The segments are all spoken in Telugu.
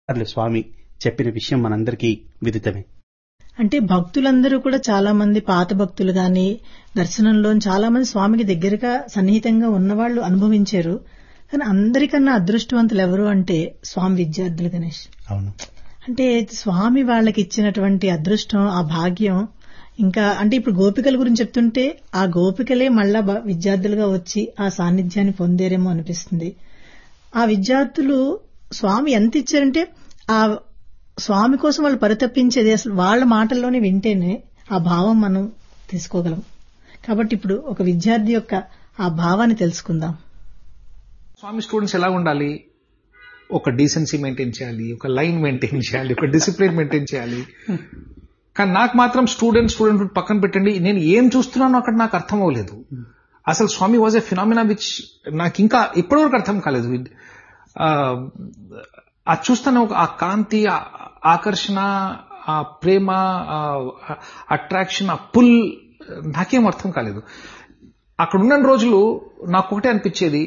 సార్లు స్వామి చెప్పిన విషయం మనందరికీ విదితమే అంటే భక్తులందరూ కూడా చాలా మంది పాత భక్తులు గాని దర్శనంలో చాలా మంది స్వామికి దగ్గరగా సన్నిహితంగా ఉన్నవాళ్లు అనుభవించారు కానీ అందరికన్నా అదృష్టవంతులు ఎవరు అంటే స్వామి విద్యార్థులు గణేష్ అవును అంటే స్వామి వాళ్ళకి ఇచ్చినటువంటి అదృష్టం ఆ భాగ్యం ఇంకా అంటే ఇప్పుడు గోపికల గురించి చెప్తుంటే ఆ గోపికలే మళ్ళా బ- విద్యార్థులుగా వచ్చి ఆ సాన్నిధ్యాన్ని పొందేరేమో అనిపిస్తుంది ఆ విద్యార్థులు స్వామి ఎంత ఇచ్చారంటే ఆ స్వామి కోసం వాళ్ళు పరితపించేది అసలు వాళ్ళ మాటల్లోనే వింటేనే ఆ భావం మనం తీసుకోగలం కాబట్టి ఇప్పుడు ఒక విద్యార్థి యొక్క ఆ భావాన్ని తెలుసుకుందాం స్వామి స్టూడెంట్స్ ఎలా ఉండాలి ఒక డీసెన్సీ మెయింటైన్ చేయాలి ఒక లైన్ మెయింటైన్ చేయాలి ఒక డిసిప్లిన్ మెయింటైన్ చేయాలి కానీ నాకు మాత్రం స్టూడెంట్ స్టూడెంట్ పక్కన పెట్టండి నేను ఏం చూస్తున్నానో అక్కడ నాకు అర్థం అవ్వలేదు అసలు Swami was a phenomena which నాకు ఇంకా ఇప్పటివరకు అర్థం కాలేదు ఆ, అది చూస్తాను ఒక ఆ కాంతి ఆ ఆకర్షణ ఆ ప్రేమ అట్రాక్షన్ ఆ పుల్ నాకేం అర్థం కాలేదు అక్కడ ఉన్న రోజులు నాకు ఒకటే అనిపించేది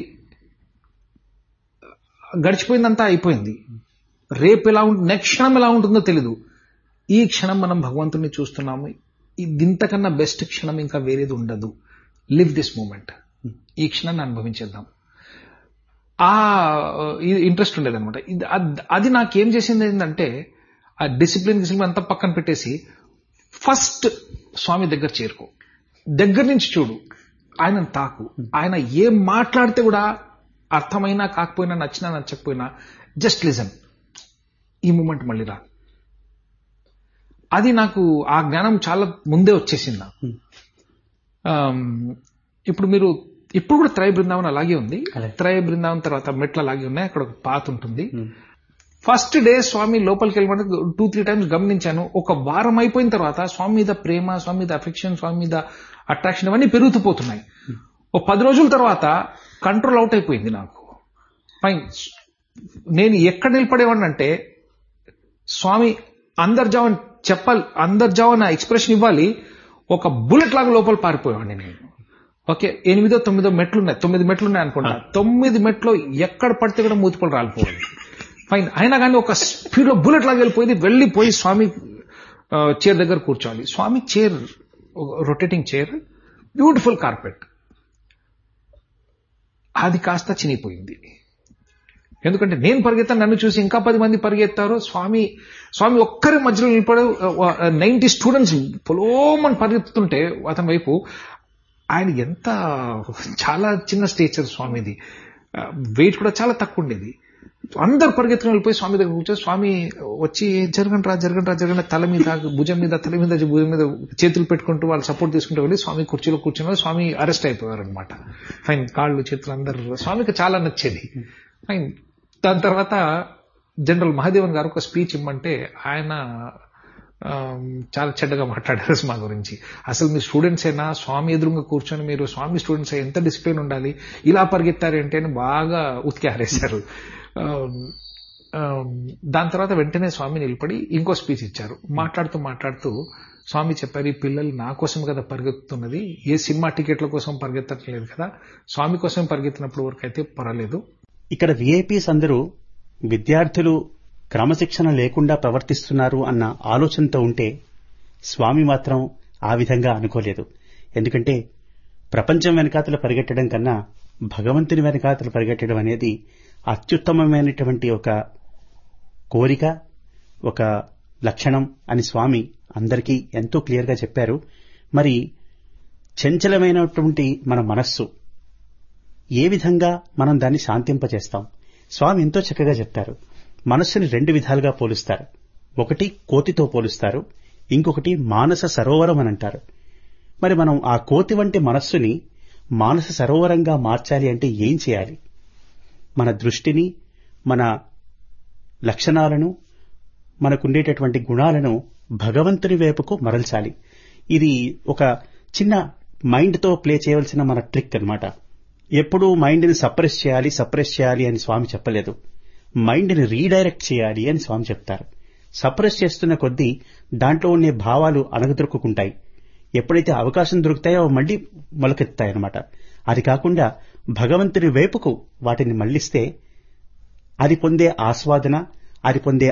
గడిచిపోయిందంతా అయిపోయింది రేపు ఎలా ఉంటుంది నెక్స్ట్ క్షణం ఎలా ఉంటుందో తెలీదు ఈ క్షణం మనం భగవంతుని చూస్తున్నాము ఇది ఇంతకన్నా బెస్ట్ క్షణం ఇంకా వేరేది ఉండదు లివ్ దిస్ మూమెంట్ ఈ క్షణాన్ని అనుభవించేద్దాం ఆ ఇంట్రెస్ట్ ఉండేదన్నమాట ఇది అద్- అది నాకేం చేసింది ఏంటంటే ఆ డిసిప్లిన్ డిసిప్లిన్ అంతా పక్కన పెట్టేసి ఫస్ట్ స్వామి దగ్గర చేరుకో దగ్గర నుంచి చూడు ఆయన తాకు ఆయన ఏం మాట్లాడితే కూడా అర్థమైనా కాకపోయినా నచ్చినా నచ్చకపోయినా జస్ట్ లిజన్ ఈ మూమెంట్ మళ్ళీ రా అది నాకు ఆ జ్ఞానం చాలా ముందే వచ్చేసింది నాకు ఆమ్, ఇప్పుడు మీరు ఇప్పుడు కూడా త్రయ బృందావనం అలాగే ఉంది అలాగే. త్రయ బృందావనం తర్వాత మెట్లు అలాగే ఉన్నాయి అక్కడ ఒక పాత ఉంటుంది ఫస్ట్ డే స్వామి లోపలికి వెళ్ళమంటే టూ త్రీ టైమ్స్ గమనించాను ఒక వారం అయిపోయిన తర్వాత స్వామి మీద ప్రేమ స్వామి మీద అఫెక్షన్ స్వామి మీద అట్రాక్షన్ ఇవన్నీ పెరుగుతూ పోతున్నాయి ఓ పది రోజుల తర్వాత కంట్రోల్ అవుట్ అయిపోయింది నాకు ఫైన్ నేను ఎక్కడ నిలబడేవాడిని అంటే స్వామి అందర్జావన్ చెప్పాలి అందర్జావన్ ఎక్స్ప్రెషన్ ఇవ్వాలి ఒక బుల్లెట్ లాగా లోపల పారిపోయేవాడిని నేను ఓకే ఎనిమిదో తొమ్మిదో మెట్లు ఉన్నాయి తొమ్మిది మెట్లు ఉన్నాయి అనుకుంటా తొమ్మిది మెట్లు ఎక్కడ పడితే కూడా మూతిపళ్ళు రాలిపోవాలి ఫైన్ అయినా కానీ ఒక స్పీడ్ లో బుల్లెట్ లాగా వెళ్ళిపోయింది వెళ్ళిపోయి స్వామి చైర్ దగ్గర కూర్చోవాలి Swami chair rotating chair beautiful carpet అది కాస్త చినిగిపోయింది ఎందుకంటే నేను పరిగెత్తాను నన్ను చూసి ఇంకా పది మంది పరిగెత్తారు స్వామి స్వామి ఒక్కరి మధ్యలో నిలబడి నైన్టీ స్టూడెంట్స్ పొలోమని పరిగెత్తుతుంటే అతని వైపు ఆయన ఎంత చాలా చిన్న స్టేచర్ స్వామిది వెయిట్ కూడా చాలా తక్కువ ఉండేది అందరు పరిగెత్తుకుని వెళ్ళిపోయి స్వామి దగ్గర కూర్చో స్వామి వచ్చి జరగండి రా జరగండి రా జరగండి తల మీద భుజం మీద తల మీద భుజం మీద చేతులు పెట్టుకుంటూ వాళ్ళు సపోర్ట్ తీసుకుంటూ వెళ్ళి స్వామి కుర్చీలో కూర్చున్నారు స్వామి అరెస్ట్ అయిపోయారు అనమాట ఫైన్ కాళ్ళు చేతులు అందరు స్వామికి చాలా నచ్చేది ఫైన్ దాని తర్వాత జనరల్ మహాదేవన్ గారు ఒక స్పీచ్ ఇమ్మంటే ఆయన ఆమ్, చాలా చెడ్డగా మాట్లాడారు మా గురించి అసలు మీ స్టూడెంట్స్ అయినా స్వామి ఎదురుగా కూర్చొని మీరు స్వామి స్టూడెంట్స్ ఎంత డిసిప్లిన్ ఉండాలి ఇలా పరిగెత్తారంటే అని బాగా ఉతికి ఆరేశారు ఆమ్, ఆమ్, దాని తర్వాత వెంటనే స్వామి నిలబడి ఇంకో స్పీచ్ ఇచ్చారు మాట్లాడుతూ మాట్లాడుతూ స్వామి చెప్పారు ఈ పిల్లలు నా కోసం కదా పరిగెత్తుతున్నది ఏ సినిమా టికెట్ల కోసం పరిగెత్తట్లేదు కదా స్వామి కోసం పరిగెత్తినప్పుడు వరకు అయితే పర్వాలేదు ఇక్కడ విఐపీస్ అందరూ విద్యార్థులు క్రమశిక్షణ లేకుండా ప్రవర్తిస్తున్నారు అన్న ఆలోచనతో ఉంటే స్వామి మాత్రం ఆ విధంగా అనుకోలేదు ఎందుకంటే ప్రపంచం వెనకాతల పరిగెట్టడం కన్నా భగవంతుని వెనకాతల పరిగెట్టడం అనేది అత్యుత్తమమైనటువంటి ఒక కోరిక ఒక లక్షణం అని స్వామి అందరికీ ఎంతో క్లియర్గా చెప్పారు మరి చంచలమైనటువంటి మన మనస్సు ఏ విధంగా మనం దాన్ని శాంతింపచేస్తాం స్వామి ఎంతో చక్కగా చెప్తారు మనస్సుని రెండు విధాలుగా పోలుస్తారు ఒకటి కోతితో పోలుస్తారు ఇంకొకటి మానస సరోవరం అని అంటారు మరి మనం ఆ కోతి వంటి మనస్సుని మానస సరోవరంగా మార్చాలి అంటే ఏం చేయాలి మన దృష్టిని మన లక్షణాలను మనకుండేటటువంటి గుణాలను భగవంతుని వైపుకు మరల్చాలి ఇది ఒక చిన్న మైండ్తో ప్లే చేయవలసిన మన ట్రిక్ అన్నమాట ఎప్పుడూ మైండ్ని సప్రెస్ చేయాలి సప్రెస్ చేయాలి అని స్వామి చెప్పలేదు మైండ్ని రీడైరెక్ట్ చేయాలి అని స్వామి చెప్తారు సప్రెస్ చేస్తున్న కొద్దీ దాంట్లో ఉండే భావాలు అణగదొరుక్కుంటాయి ఎప్పుడైతే అవకాశం దొరుకుతాయో అవి మళ్ళీ మొలకెత్తాయన్నమాట అది కాకుండా భగవంతుని వైపుకు వాటిని మళ్లిస్తే అది పొందే ఆస్వాదన అది పొందే